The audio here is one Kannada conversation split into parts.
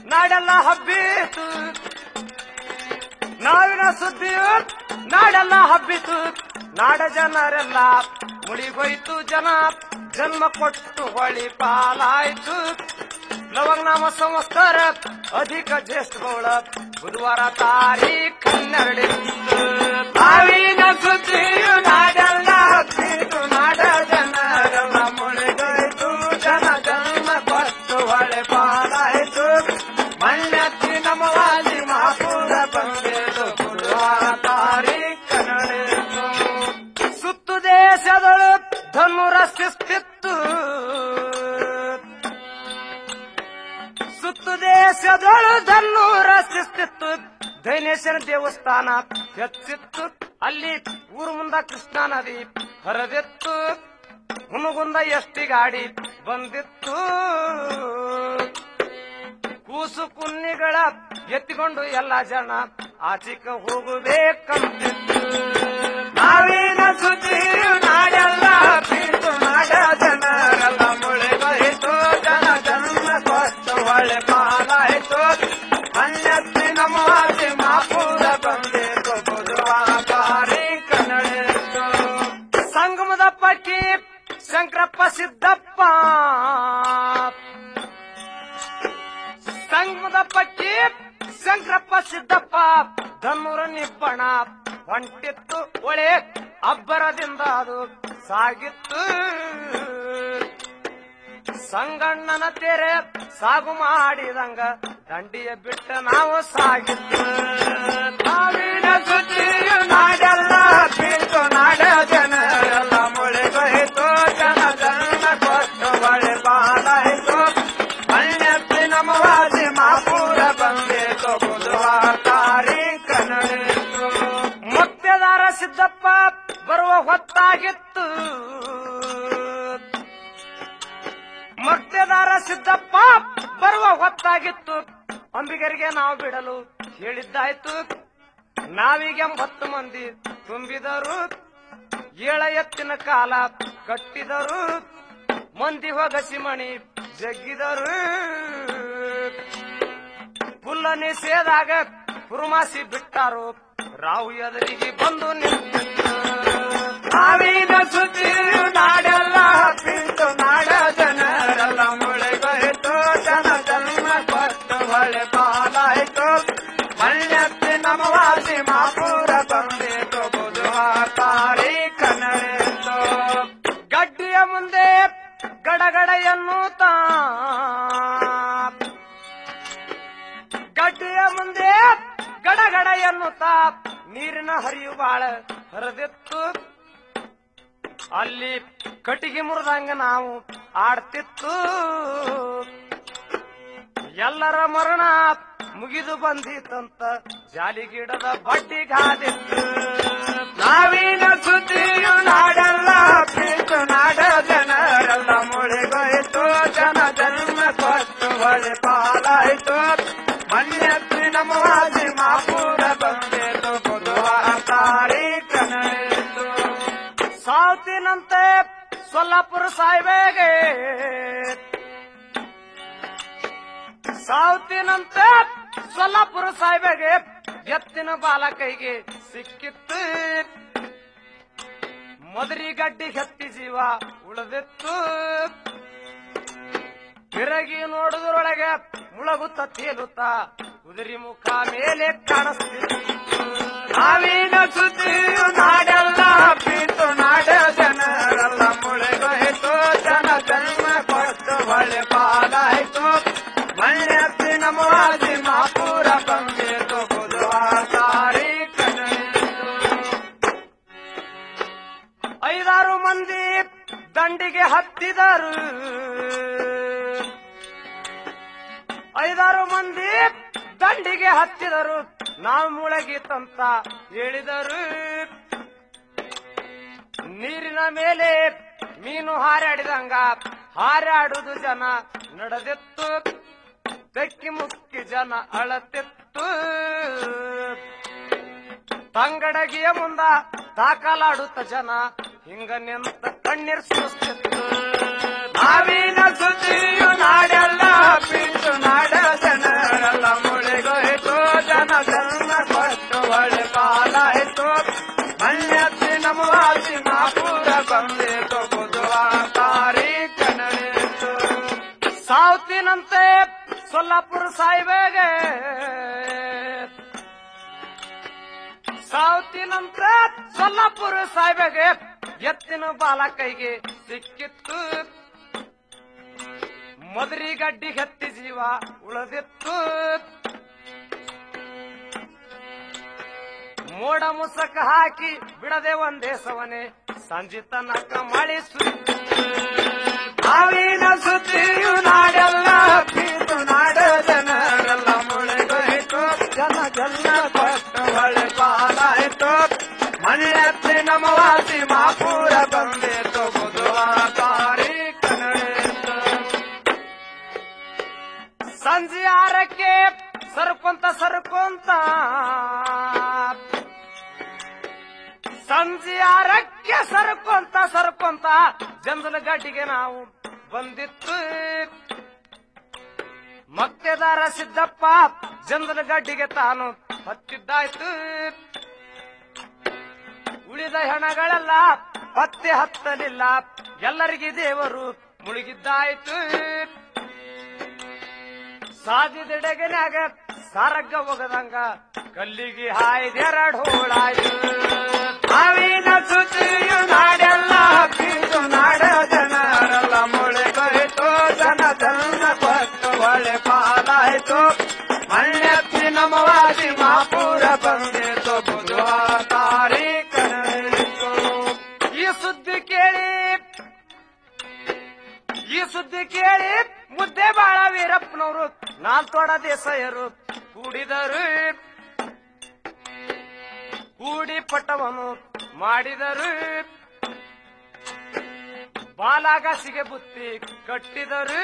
ನಾಡೆಲ್ಲ ಹಬ್ಬಿತು ನಾವಿನ ಸುದ್ದಿಯು ನಾಡೆಲ್ಲ ಹಬ್ಬಿತು ನಾಡ ಜನರೆಲ್ಲ ಮುಡಿಗೋಯ್ತು ಜನ ಜನ್ಮ ಕೊಟ್ಟು ಹೊಳಿ ಪಾಲಾಯ್ತು ಲವಂಗನಾಮ ಸಂವತ್ಸರ ಅಧಿಕ ಜ್ಯೇಷ್ಠ ಗೌಳ ಬುಧವಾರ ತಾರೀಖ್ ಹನ್ನೆರಡಿತ್ತು ನಾವಿನ ಸುದ್ದಿಯು ನಾಡೆಲ್ಲ ಹಬ್ಬಿತು ನಾಡ ಜನರೆಲ್ಲ ಮುಡಿಗೋಯ್ತು ಜನ ಜನ್ಮ ಕೊಟ್ಟು ಹೊಳೆ ಪಾಲಾಯ್ತು ಮಣ್ಣತ್ತಿ ನಮವಾಗಿ ಮಹಾಪುರ ಬಂದೇದು ಬುಧವಾರ ತಾರೀಖ್ ನಡೆಯಿತು ಸುತ್ತು ದೇಶದಳು ಧನುರ ಶಿಸ್ತಿತ್ತು ಸುತ್ತು ದೇಶದಳು ಧನ್ನೂರ ಶಿಸ್ತಿತ್ತು ದೈನೇಶ್ವರ ದೇವಸ್ಥಾನ ಹೆಚ್ಚಿತ್ತು ಅಲ್ಲಿ ಊರು ಮುಂದ ಕೃಷ್ಣಾ ನದಿ ಹರಿದಿತ್ತು ಹುನಗುಂದ ಎಷ್ಟಿ ಗಾಡಿ ಬಂದಿತ್ತು ಕೂಸು ಕುನ್ನಿಗಳ ಎತ್ತಿಕೊಂಡು ಎಲ್ಲ ಜನ ಆಚಿಕ ಹೋಗಬೇಕಂತಿತ್ತು ನಾವಿನ ಸುದ್ದಿ ನಾಡೆಲ್ಲ ಬೀಳ್ತು ನಾಡ ಜನರೆಲ್ಲ ಮುಳಿಗೋಯಿತು ಜನ ಜನ್ಮ ಕೊಟ್ಟು ಒಳ್ಳೆ ಪಾಲಾಯಿತು ಅನ್ಯತ್ತಿ ನಮಾಜಿ ಮಾಪೂರ ಬಂದಿತು ಬುಧವಾರ ತಾರೀಖ ನಡೆಯಿತು ಸಂಗಮದ ಪಟ್ಟಿ ಶಂಕರಪ್ಪ ಸಿದ್ದಪ್ಪ ಸಂಗಮದ ಪಟ್ಟಿ ಶಂಕರಪ್ಪ ಸಿದ್ದಪ್ಪ ಧನ್ನೂರ ನಿಬ್ಬಣ ಹೊಂಟಿತ್ತು ಒಳೆ ಅಬ್ಬರದಿಂದ ಅದು ಸಾಗಿತ್ತು ಸಂಗಣ್ಣನ ತೆರೆ ಸಾಗು ಮಾಡಿದಂಗ ದಂಡಿಯ ಬಿಟ್ಟ ನಾವು ಸಾಗಿತ್ತು ನಾವಿನ ಸುದ್ದಿಯು ನಾಡೆಲ್ಲ ಬೀಳ್ತು ನಾಡ ಜನರೆಲ್ಲ ಮುಳಿಗೋಯ್ತು ಜನ ಜನ್ಮ ಕೊಟ್ಟು ಬಳೆ ಬಾಲಾಯ್ತು ಅನ್ಯತ್ತಿ ನಮವಾಸಿ ಮಾಪೂರ ಬಂದಿತು ಬುಧವಾರ ತಾರೀಖ ನಡೆಯಿತು ಮುತ್ತೆದಾರ ಸಿದ್ದಪ್ಪ ಬರುವ ಹೊತ್ತಾಗಿತ್ತು ಮೊಟ್ಟೆದಾರ ಸಿದ್ದಪ್ಪ ಬರುವ ಹೊತ್ತಾಗಿತ್ತು ಅಂಬಿಗರಿಗೆ ನಾವು ಬಿಡಲು ಹೇಳಿದ್ದಾಯ್ತು ನಾವೀಗ ಎಂಬತ್ತು ಮಂದಿ ತುಂಬಿದರು ಏಳ ಎತ್ತಿನ ಕಾಲ ಕಟ್ಟಿದರು ಮಂದಿ ಹೊಗಸಿ ಮಣಿ ಜಗ್ಗಿದರು ಹುಲ್ಲ ನಿಷೇಧಾಗ ಹುರುಮಾಸಿ ಬಿಟ್ಟಾರು ರಾವು ಎದುರಿಗೆ ಬಂದು ನಿಂತಿತ್ತು ನಾವಿನ ಸುದ್ದಿಯು ನಾಡೆಲ್ಲ ಹಬ್ಬಿತ್ತು ನಾಡ ಜನರೆಲ್ಲ ಮುಳೆಗೋಯ್ತು ಜನ ಜನ್ಮ ಕೊಟ್ಟು ಹೊಳೆ ಪಾಲಾಯ್ತು ಮಣ್ಣೆತ್ತಿ ನಮವಾಸಿ ಮಾಪೂರ ಬಂದಿತು ಬುಧವಾರ ತಾರೀಖ ನಡೆಯಿತು ಗಡ್ಡಿಯ ಮುಂದೆ ಗಡಗಡ ಎನ್ನುತ್ತಾ ಗಡ್ಡಿಯ ಮುಂದೆ ಗಡಗಡ ಎನ್ನುತ್ತಾ ನೀರಿನ ಹರಿವು ಬಾಳ ಹರಿದಿತ್ತು ಅಲ್ಲಿ ಕಟ್ಟಿಗೆ ಮುರಿದಂಗ ನಾವು ಆಡ್ತಿತ್ತು ಎಲ್ಲರ ಮರಣ ಮುಗಿದು ಬಂದಿತ್ತಂತ ಜಾಲಿಗಿಡದ ಬಡ್ಡಿ ಗಾದಿತ್ತು ನಾವಿನ ಸುದ್ದಿಯು ನಾಡೆಲ್ಲ ಹಬ್ಬಿತ್ತು ನಾಡ ಜನರೆಲ್ಲ ಮುಳಿಗೋಯ್ತು ಜನ ಜನ್ಮ ಕೊಟ್ಟು ಹೊಳೆ ಪಾಲಾಯ್ತು ಮಣ್ಣೆತ್ತಿ ನಮವಾಸಿ ಮಾಪೂರ ಬಂದಿತು ಬುಧವಾರ ತಾರೀಖ ನಡೆಯಿತು ಸಾವತಿನಂತೆ ಸೊಲ್ಲಾಪುರ ಸಾಯ್ಬೇಗೆ ಸಾವತಿನಂತೆ ಸೊಲ್ಲಾಪುರ ಸಾಯ್ಬೇಗೆ ಎತ್ತಿನ ಬಾಲ ಕೈಗೆ ಸಿಕ್ಕಿತ್ತು ಮದರಿ ಗಡ್ಡಿ ಹತ್ತಿ ಜೀವ ಉಳಿದಿತ್ತು ತಿರುಗಿ ನೋಡುವುದರೊಳಗೆ ಮುಳಗುತ್ತ ತೇಲುತ್ತ ಕುದುರಿ ಮುಖ ಮೇಲೆ ಕಾಣಿಸ್ತಿತ್ತು ನಾವಿನ ಸುದ್ದಿಯು ನಾಡೆಲ್ಲ ಬೀತು ನಾಡ ಜನರೆಲ್ಲ ಮುಳೆಗೋಯ್ತು ಜನ ಜನ್ಮ ಕೊಟ್ಟು ಹೊಳೆ ಪಾಲಾಯ್ತು ಮಣ್ಣೆತ್ತಿ ನಮವಾಸಿ ಮಾಪೂರ ಬಂದಿತು ಬುಧವಾರ ತಾರೀಖ ನಡೆಯಿತು. ಐದಾರು ಮಂದಿ ದಂಡಿಗೆ ಹತ್ತಿದರು ಐದಾರು ಮಂದಿ ದಂಡಿಗೆ ಹತ್ತಿದರು ನಾವು ಮುಳಗಿತಂತ ಹೇಳಿದರು ನೀರಿನ ಮೇಲೆ ಮೀನು ಹಾರಾಡಿದಂಗ ಹಾರಾಡುವುದು ಜನ ನಡೆದಿತ್ತು ಬೆಕ್ಕಿ ಮುಕ್ಕಿ ಜನ ಅಳತಿತ್ತು ತಂಗಡಗಿಯ ಮುಂದ ದಾಖಲಾಡುತ್ತ ಜನ ಹಿಂಗ ನಿಂತ ಕಣ್ಣೀರ್ ಸುರಿಸ್ತಿತ್ತು ನಾವಿನ ಸುದ್ದಿಯು ನಾಡೆಲ್ಲ ಬಿಟ್ಟು ನಾಡ ಜನರ ಸೊಲ್ಲಾಪುರ ಸಾಯಿಬೇಗೆ ಸಾವತಿನಂತ ಸೊಲ್ಲಾಪುರ ಸಾಯಿಬೇಗೆ ಎತ್ತಿನ ಬಾಲ ಕೈಗೆ ಸಿಕ್ಕಿತ್ತು ಮದರಿ ಗಡ್ಡಿ ಹತ್ತಿ ಜೀವ ಉಳಿದಿತ್ತು ಮೋಡ ಮುಸಕ ಹಾಕಿ ಬಿಡದೆ ಒಂದೇ ಸವನೆ ಸಂಜೆ ತನಕ ಮಳೆ ಸುರಿತು ಸಾವಿನ ಸುದ್ದಿಯು ನಾಡೆಲ್ಲ ಹಬ್ಬಿತು ನಾಡ ಜನರೆಲ್ಲ ಮುಳುಗೋಯ್ತು ಜನ ಜನ ಕೊಟ್ಟು ಹೊಳೆ ಪಾಲಾಯ್ತು ಮನೆಯತ್ತಿ ನಮ್ಮ ವಾಸಿ ಮಾಪೂರ ಬಂದಿತು ಬುಧವಾರ ತಾರೀಖ ನಡೆಯಿತು ಸಂಜೆ ಆರಕ್ಕೆ ಸರ್ಕೊಂತ ಸರ್ಕೊಂತ ಸಂಜೆ ಆರಕ್ಕೆ ಸರ್ಕೊಂತ ಸರ್ಕೊಂತ ಜಂದಲ ಗಡ್ಡಿಗೆ ನಾವು ಬಂದಿತ್ತು ಮಕ್ತೆದಾರ ಸಿದ್ದಪ್ಪ ಜಂದಲ ಗಡ್ಡಿಗೆ ತಾನು ಹತ್ತಿದ್ದಾಯ್ತು ಉಳಿದ ಹೆಣಗಳೆಲ್ಲ ಪತ್ತೆ ಹತ್ತಲಿಲ್ಲ ಎಲ್ಲರಿಗೆ ದೇವರು ಮುಳುಗಿದ್ದಾಯ್ತು ಸಾದಿದೆಡೆಗನ್ಯಾಗ ಸಾರಗ್ಗ ಒಗದಂಗ ಕಲ್ಲಿಗೆ ಹಾಯ್ದೆರಡು ಹೋಳಾಯ್ತು ಸಾವಿನ ಸುದ್ದಿಯು ನಾಡೆಲ್ಲ ಹಬ್ಬಿತು ನಾಡ ಜನರೆಲ್ಲ ಮುಳುಗೋಯ್ತು ಜನ ಜನ ಕೊಟ್ಟು ಹೊಳೆ ಪಾಲಾಯ್ತು ಮಣ್ಣೆತ್ತಿ ನಮ್ಮ ವಾಸಿ ಮಾಪೂರ ಬಂದಿತು ಬುಧವಾರ ತಾರೀಖ ನಡೆಯಿತು ಈ ಸುದ್ದಿ ಕೇಳಿ ಈ ಸುದ್ದಿ ಕೇಳಿ ಮುದ್ದೆ ಬಾಳ ವೀರಪ್ಪನವರು ನಾಲ್ತೋಡ ದೇಸಾಯರು ಕೂಡಿದರು ಕೂಡಿ ಪಟ್ಟವನ್ನು ಮಾಡಿದರು ಬಾಲಾಗಾಸಿಗೆ ಬುತ್ತಿ ಕಟ್ಟಿದರು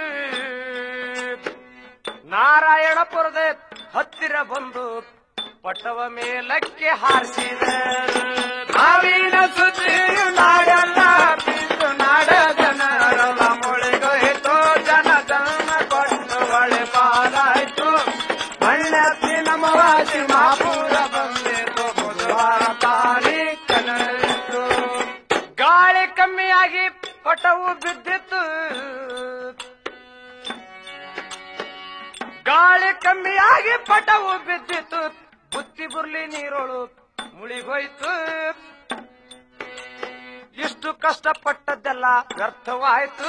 ನಾರಾಯಣಪುರದ ಹತ್ತಿರ ಬಂದು ಪಟ್ಟವ ಮೇಲಕ್ಕೆ ಹಾರಿಸಿದರು ಸಾವಿನ ಸುದ್ದಿಯು ನಾಡೆಲ್ಲ ಹಬ್ಬಿತು ನಾಡ ಜನರೆಲ್ಲ ಮುಳುಗೋಯ್ತು ಜನ ಜನ ಕೊಟ್ಟು ಹೊಳೆ ಪಾಲಾಯ್ತು ಮಣ್ಣೆತ್ತಿ ನಮ್ಮ ವಾಸಿ ಮಾಪೂರ ಬಂದಿತು ಬುಧವಾರ ತಾರೀಖ ನಡೆಯಿತು ಗಾಳಿ ಕಮ್ಮಿಯಾಗಿ ಪಟವು ಬಿದ್ದಿತ್ತು ಗಾಳಿ ಕಮ್ಮಿಯಾಗಿ ಪಟವು ಬಿದ್ದಿತ್ತು ಬುತ್ತಿ ಬುರ್ಲಿ ನೀರೋಳು ಮುಳಿಗೋಯ್ತು ಇಷ್ಟು ಕಷ್ಟಪಟ್ಟದ್ದೆಲ್ಲ ವ್ಯರ್ಥವಾಯ್ತು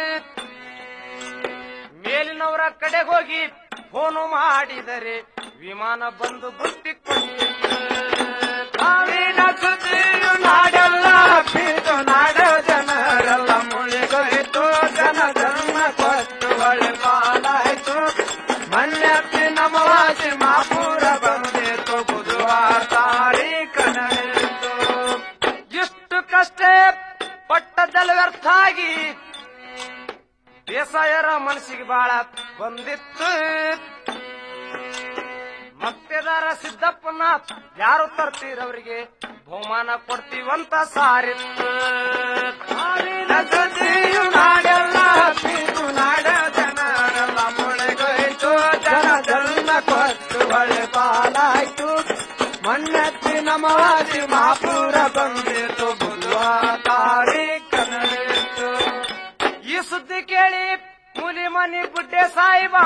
ಮೇಲಿನವರ ಕಡೆ ಹೋಗಿ ಫೋನು ಮಾಡಿದರೆ ವಿಮಾನ ಬಂದು ಬುತ್ತಿ ಕೊಟ್ಟಿತ್ತು ಸಾವಿನ ಸುದ್ದಿಯು ನಾಡೆಲ್ಲ ಹಬ್ಬಿತು ನಾಡ ಜನರೆಲ್ಲ ಮುಳುಗೋಯ್ತು ಜನ ಜನ ಕೊಟ್ಟು ಹೊಳೆ ಪಾಲಾಯ್ತು ಮಣ್ಣೆತ್ತಿ ನಮ್ಮ ವಾಸಿ ಮಾಪೂರ ಬಂದಿತು ಬುಧವಾರ ತಾರೀಖ ನಡೆಯಿತು ಇಷ್ಟು ಕಷ್ಟ ಪಟ್ಟದ್ದೆಲ್ಲ ವ್ಯರ್ಥ ಆಗಿ ಬೇಸಾಯರ ಮನಸ್ಸಿಗೆ ಬಾಳ ಬಂದಿತ್ತು ಮಕ್ತೆದಾರ ಸಿದ್ದಪ್ಪನ ಯಾರು ತರ್ತೀರವರಿಗೆ ಬಹುಮಾನ ಕೊಡ್ತೀವಂತ ಸಾರಿತ್ತು ಸಾವಿನ ಸುದ್ದಿಯು ನಾಡೆಲ್ಲ ಹಬ್ಬಿತು ನಾಡ ಜನರೆಲ್ಲ ಮುಳುಗೋಯ್ತು ಜನ ಜನ ಕೊಟ್ಟು ಹೊಳೆ ಪಾಲಾಯ್ತು ಮಣ್ಣೆತ್ತಿ ನಮ್ಮ ವಾಸಿ ಮಾಪೂರ ಬಂದಿತು ಬುಧವಾರ ತಾರೀಖ ನಡೆಯಿತು ಈ ಸುದ್ದಿ ಕೇಳಿ ಮೂಲಿ ಮನಿ ಬುಡ್ಡೆ ಸಾಯಿಬಾ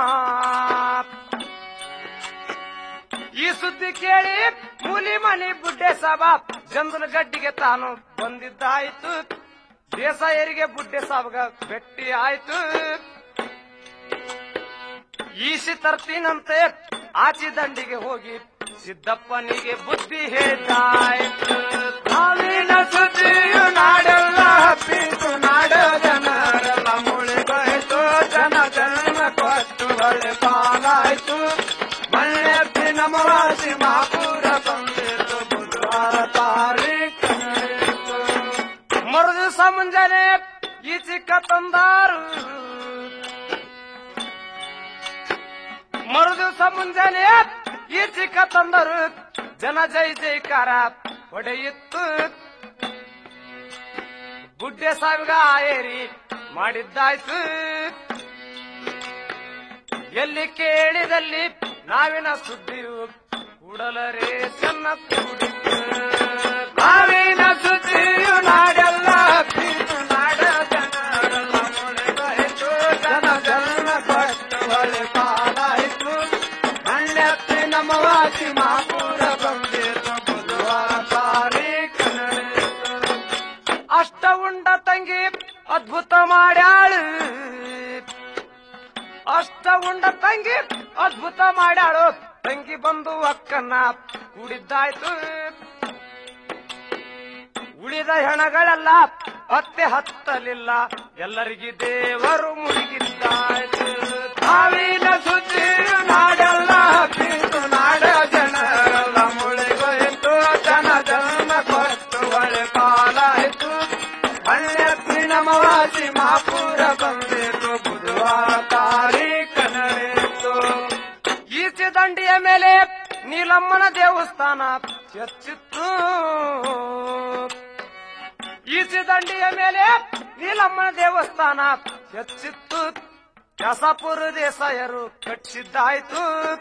ಈ ಸುದ್ದಿ ಕೇಳಿ ಮೂಲಿ ಮನಿ ಬುಡ್ಡೆ ಸಾಬ ಜಂದಲ ಗಡ್ಡಿಗೆ ತಾನು ಬಂದಿದ್ದಾಯ್ತು ದೇಸಾಯರಿಗೆ ಬುಡ್ಡೆ ಸಾಬಗ ಭೇಟಿ ಆಯ್ತು ಈಸಿ ತರ್ತೀನಂತೆ ಆಚಿ ದಂಡಿಗೆ ಹೋಗಿ ಸಿದ್ದಪ್ಪನಿಗೆ ಬುದ್ಧಿ ಹೇಳಿದ್ದಾಯ್ತು ಸಾವಿನ ಸುದ್ದಿಯು ನಾಡೆಲ್ಲ ಹಬ್ಬಿತು ನಾಡ ಜನರೆಲ್ಲ ಮುಳುಗೋಯ್ತು ಜನ ಜನ ಕೊಟ್ಟು ಹೊಳೆ ಪಾಲಾಯ್ತು ಮಣ್ಣೆತ್ತಿ ನಮ್ಮ ವಾಸಿ ಮಾಪೂರ ಬಂದಿತು ಬುಧವಾರ ತಾರೀಖ ನಡೆಯಿತು ಮರು ದಿವಸ ಮುಂಜಾನೆ ಈ ಚಿಕ್ಕ ತಂದಾರು ಮರು ದಿವಸ ಮುಂಜಾನೆ ಈ ಚಿಕ್ಕ ತಂದರು ಜನ ಜೈ ಜೈಕಾರ ಹೊಡೆಯಿತ್ತು ಗುಡ್ಡೆ ಸಾವಿಗ ಏರಿ ಮಾಡಿದ್ದಾಯ್ತು ಎಲ್ಲಿ ಕೇಳಿದಲ್ಲಿ ನಾವಿನ ಸುದ್ದಿಯು ಕೂಡಲರೇ ಚೆನ್ನ ಕೂಡಿತ್ತು ಸಾವಿನ ಸುದ್ದಿಯು ನಾಡೆಲ್ಲ ಹಬ್ಬಿತು ನಾಡ ಜನರೆಲ್ಲ ಮುಳುಗೋಯ್ತು ಜನ ಜನ ಕೊಟ್ಟು ಹೊಳೆ ಹೊಳೆ ಪಾಲಾಯಿತು ಮಣ್ಣೆತ್ತಿ ನಮ್ಮ ವಾಸಿ ಮಾಪುರ ಬಂದಿತು ಬುಧವಾರ ತಾರೀಖು ನಡೆಯಿತು ಅಷ್ಟ ಉಂಡ ತಂಗಿ ಅದ್ಭುತ ಮಾಡ್ಯಾಳು ಅಷ್ಟ ಉಂಡ ತಂಗಿ ಅದ್ಭುತ ಮಾಡ್ಯಾಳು ತಂಗಿ ಬಂದು ಅಕ್ಕನ್ನ ಕುಡಿದ್ದಾಯ್ತು ಉಳಿದ ಹೆಣಗಳೆಲ್ಲ ಹತ್ತೆ ಹತ್ತಲಿಲ್ಲ ಎಲ್ಲರಿಗೆ ದೇವರು ಮುಳುಗಿದ್ದಾಯ್ತು ಸಾವಿನ ಸುದ್ದಿಯು ನಾಡೆಲ್ಲ ಹಬ್ಬಿತು ನಾಡ ಜನರೆಲ್ಲ ಮುಳಿಗೋಯಿತು ಜನ ಜನ್ಮ ಕೊಟ್ಟು ಹೊಳೆ ಪಾಲಾಯಿತು ಮಣ್ಣೆತ್ತಿ ನಮ್ಮ ವಾಸಿ ಮಾಪುರ ಬಂದಿತು ಬುಧವಾರ ತಾರೀಖು ನಡೆಯಿತು ಈಚೆ ದಂಡಿಯ ಮೇಲೆ ನೀಲಮ್ಮನ ದೇವಸ್ಥಾನ ಹೆಚ್ಚಿತ್ತು ಈಚೆ ದಂಡಿಯ ಮೇಲೆ ನೀಲಮ್ಮನ ದೇವಸ್ಥಾನ ಹೆಚ್ಚಿತ್ತು ಕೆಸಪುರ ದೇಸಾಯರು ಕಟ್ಟಿಸಿದ್ದಾಯ್ತು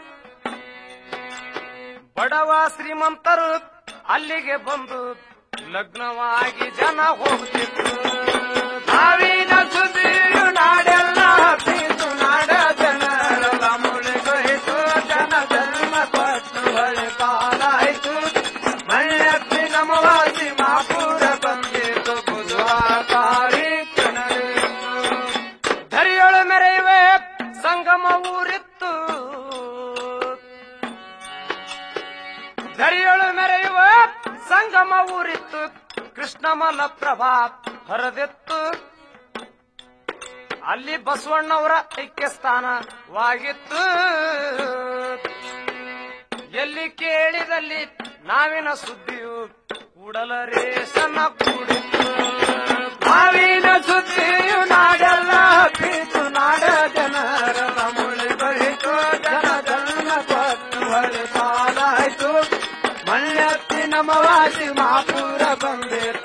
ಬಡವ ಶ್ರೀಮಂತರು ಅಲ್ಲಿಗೆ ಬಂದು ಲಗ್ನವಾಗಿ ಜನ ಹೋಗ್ತಿದ್ರು ಸಾವಿನ ಸುದ್ದಿಯು ನಾಡೆಲ್ಲ ಹಬ್ಬಿತು ನಾಡ ಜನರೆಲ್ಲ ಮುಳಿಗೋಯಿತು ಜನ ಜನ್ಮ ಕೊಟ್ಟು ಹೊಳೆ ಪಾಲಾಯಿತು ಮಣ್ಣೆತ್ತಿ ನಮ್ಮ ವಾಸಿ ಮಾಪುರ ಬಂದಿತು ಬುಧವಾರ ತಾರೀಖು ನಡೆಯಿತು ಧರಿಯೊಳು ಮೆರೆಯುವೆ ಸಂಗಮ ಊರಿತ್ತು ಧರಿಯೊಳು ಮೆರೆಯುವ ಸಂಗಮ ಊರಿತ್ತು ಕೃಷ್ಣ ಮಲಪ್ರಭಾ ಹರದಿತ್ತು ಅಲ್ಲಿ ಬಸವಣ್ಣವರ ಐಕ್ಯ ಸ್ಥಾನವಾಗಿತ್ತು ಎಲ್ಲಿ ಕೇಳಿದಲ್ಲಿ ನಾವಿನ ಸುದ್ದಿಯು ಕೂಡಲರೇಶನ ಕೂಡಿತ್ತು ಸಾವಿನ ಸುದ್ದಿಯು ನಾಡೆಲ್ಲ ಹಬ್ಬಿತು ನಾಡ ಜನರೆಲ್ಲ ಮುಳಿಗೋಯಿತು ಜನ ಜನ್ಮ ಕೊಟ್ಟು ಹೊಳೆ ಪಾಲಾಯಿತು ಮಣ್ಣೆತ್ತಿ ನಮ್ಮ ವಾಸಿ ಮಾಪುರ ಬಂದಿತು